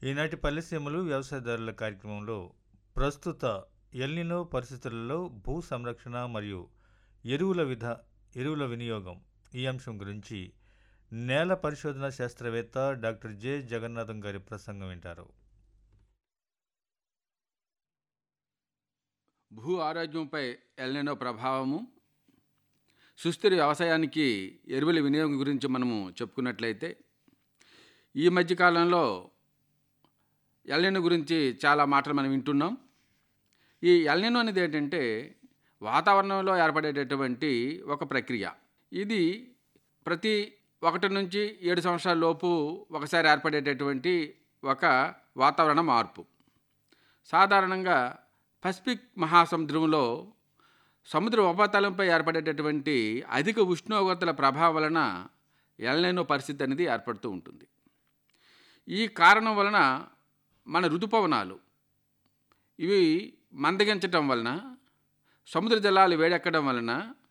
ఈనాటి పల్లెసీమలు వ్యవసాయదారుల కార్యక్రమంలో ప్రస్తుత ఎల్నినో పరిస్థితులలో భూ సంరక్షణ మరియు ఎరువుల విధ ఎరువుల వినియోగం ఈ అంశం గురించి నేల పరిశోధన శాస్త్రవేత్త డాక్టర్ జె జగన్నాథం గారి ప్రసంగం వింటారు భూ ఆరోగ్యంపై ఎల్నినో ప్రభావము సుస్థిర వ్యవసాయానికి ఎరువుల వినియోగం గురించి మనము చెప్పుకున్నట్లయితే ఈ మధ్యకాలంలో ఎల్నినో గురించి చాలా మాటలు మనం వింటున్నాం ఈ ఎల్నినో అనేది ఏంటంటే వాతావరణంలో ఏర్పడేటటువంటి ఒక ప్రక్రియ ఇది ప్రతి ఒకటి నుంచి ఏడు సంవత్సరాల లోపు ఒకసారి ఏర్పడేటటువంటి ఒక వాతావరణ మార్పు సాధారణంగా పసిఫిక్ మహాసముద్రంలో సముద్ర ఉపరితలంపై ఏర్పడేటటువంటి అధిక ఉష్ణోగ్రతల ప్రభావం వలన ఎల్నైనో పరిస్థితి అనేది ఏర్పడుతూ ఉంటుంది ఈ కారణం వలన మన ఋతుపవనాలు ఇవి మందగించటం వలన సముద్ర జలాలు వేడెక్కడం వలన